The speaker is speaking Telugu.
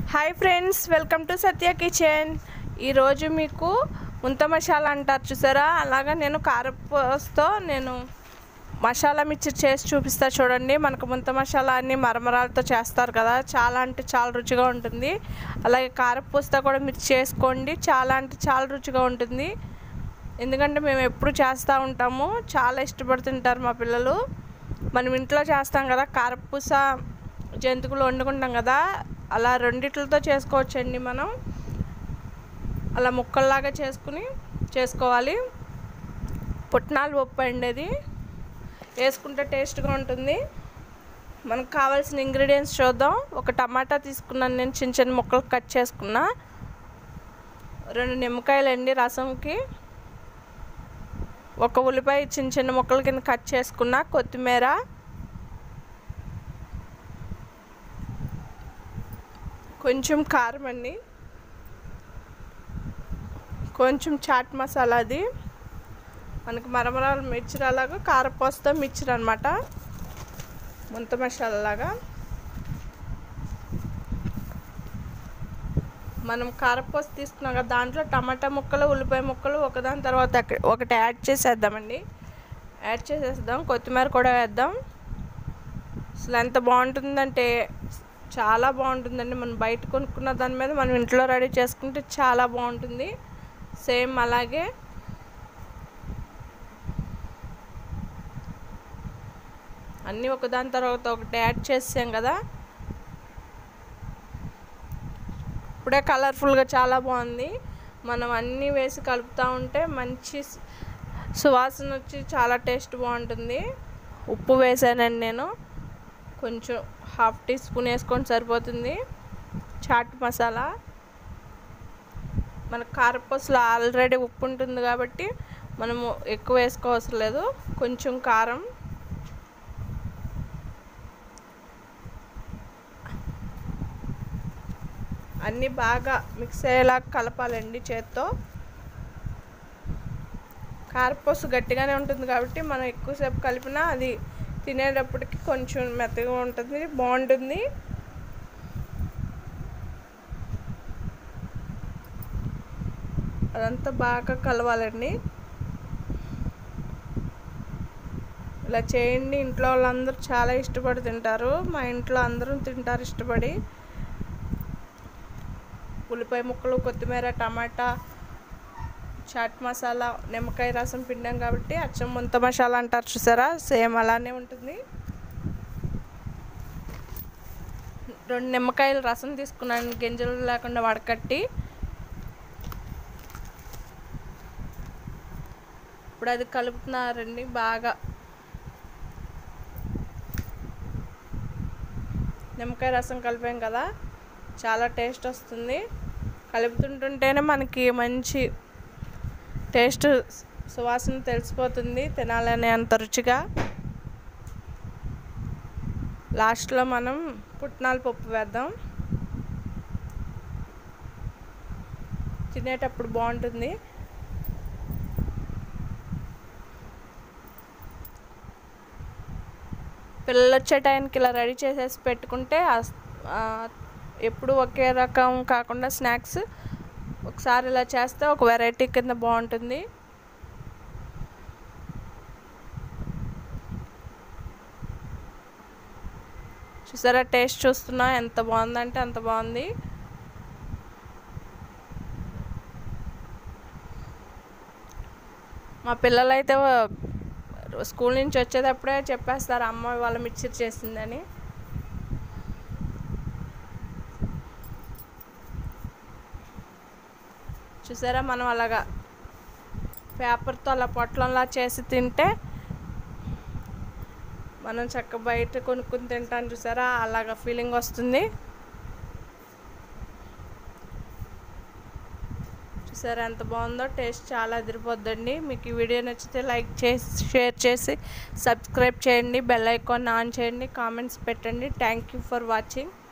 hi friends welcome to Sathya kitchen ఈరోజు మీకు ముంత మసాలా అంటారు చూసారా అలాగా నేను కారపూసతో నేను మసాలా మిర్చి చేసి చూపిస్తా చూడండి మనకు ముంత మసాలా అన్ని మరమరాలతో చేస్తారు కదా చాలా అంటే చాలా రుచిగా ఉంటుంది అలాగే కారపూసతో కూడా మీరు చేసుకోండి చాలా అంటే చాలా రుచిగా ఉంటుంది ఎందుకంటే మేము ఎప్పుడు చేస్తూ ఉంటాము చాలా ఇష్టపడుతుంటారు మా పిల్లలు మనం ఇంట్లో చేస్తాం కదా కారపూస జంతువులు వండుకుంటాం కదా అలా రెండిట్లతో చేసుకోవచ్చండి మనం అలా ముక్కల్లాగా చేసుకుని చేసుకోవాలి పుట్నాలు పప్పు అండి అది వేసుకుంటే టేస్ట్గా ఉంటుంది మనకు కావాల్సిన ఇంగ్రీడియంట్స్ చూద్దాం ఒక టమాటా తీసుకున్నాను నేను చిన్న చిన్న ముక్కలు కట్ చేసుకున్నా రెండు నిమ్మకాయలు అండి రసంకి ఒక ఉల్లిపాయ చిన్న చిన్న ముక్కల కింద కట్ చేసుకున్నా కొత్తిమీర కొంచెం కారం అండి కొంచెం చాట్ మసాలా అది మనకి మరమరాలు మిర్చి అలాగా కారపోస్తో మిర్చి అనమాట ముంత మసాలా లాగా మనం కారపోస తీసుకున్నాం కదా దాంట్లో టమాటా ముక్కలు ఉల్లిపాయ ముక్కలు ఒకదాని తర్వాత ఒక- ఒకటి యాడ్ చేసేద్దామండి యాడ్ చేసేద్దాం కొత్తిమీర కూడా వేద్దాం అసలు ఎంత బాగుంటుందంటే చాలా బాగుంటుందండి మనం బయట కొనుక్కున్న దాని మీద మనం ఇంట్లో రెడీ చేసుకుంటే చాలా బాగుంటుంది సేమ్ అలాగే అన్నీ ఒకదాని తర్వాత ఒకటి యాడ్ చేసాం కదా ఇప్పుడే కలర్ఫుల్గా చాలా బాగుంది మనం అన్నీ వేసి కలుపుతూ ఉంటే మంచి సు- సువాసన వచ్చి చాలా టేస్ట్ బాగుంటుంది ఉప్పు వేసానండి నేను కొంచెం హాఫ్ టీ స్పూన్ వేసుకొని సరిపోతుంది చాట్ మసాలా మన కారపూసలో ఆల్రెడీ ఉప్పు ఉంటుంది కాబట్టి మనము ఎక్కువ వేసుకోవసరం లేదు కొంచెం కారం అన్నీ బాగా మిక్స్ అయ్యేలా కలపాలండి చేత్తో కారపూస గట్టిగానే ఉంటుంది కాబట్టి మనం ఎక్కువసేపు కలిపినా అది తినేటప్పటికి కొంచెం మెత్తగా ఉంటుంది బాగుంటుంది అదంతా బాగా కలవాలండి ఇలా చేయండి ఇంట్లో వాళ్ళందరూ చాలా ఇష్టపడి తింటారు మా ఇంట్లో అందరూ తింటారు ఇష్టపడి ఉల్లిపాయ ముక్కలు కొత్తిమీర టమాటా చాట్ మసాలా నిమ్మకాయ రసం పిండాం కాబట్టి అచ్చం ముంత మసాలా అంటారు చూసారా సేమ్ అలానే ఉంటుంది రెండు నిమ్మకాయలు రసం తీసుకున్నాను గింజలు లేకుండా వడకట్టి ఇప్పుడు అది కలుపుతున్నారండి బాగా నిమ్మకాయ రసం కలిపాం కదా చాలా టేస్ట్ వస్తుంది కలుపుతుంటుంటేనే మనకి మంచి టేస్ట్ సువాసన తెలిసిపోతుంది తినాలనే అంత రుచిగా లాస్ట్లో మనం పుట్నాల పప్పు వేద్దాం తినేటప్పుడు బాగుంటుంది పిల్లలు వచ్చే టైంకి ఇలా రెడీ చేసేసి పెట్టుకుంటే అస్- ఆ, ఎప్పుడు ఒకే రకం కాకుండా స్నాక్స్ ఒకసారి ఇలా చేస్తే ఒక వెరైటీ కింద బాగుంటుంది చూసారా టేస్ట్ చూస్తున్నా ఎంత బాగుందంటే అంత బాగుంది మా పిల్లలైతే స్కూల్ నుంచి వచ్చేటప్పుడే చెప్పేస్తారు అమ్మ వాళ్ళ మిక్చర్ చేసిందని చూసారా మనం అలాగా పేపర్తో అలా పొట్లంలా చేసి తింటే మనం చక్క బయట కొనుక్కుని తింటాం చూసారా అలాగా ఫీలింగ్ వస్తుంది చూసారా ఎంత బాగుందో టేస్ట్ చాలా అదిరిపోద్దండి మీకు ఈ వీడియో నచ్చితే లైక్ చేసి షేర్ చేసి సబ్స్క్రైబ్ చేయండి బెల్ ఐకాన్ ఆన్ చేయండి కామెంట్స్ పెట్టండి థ్యాంక్ యూ ఫర్ వాచింగ్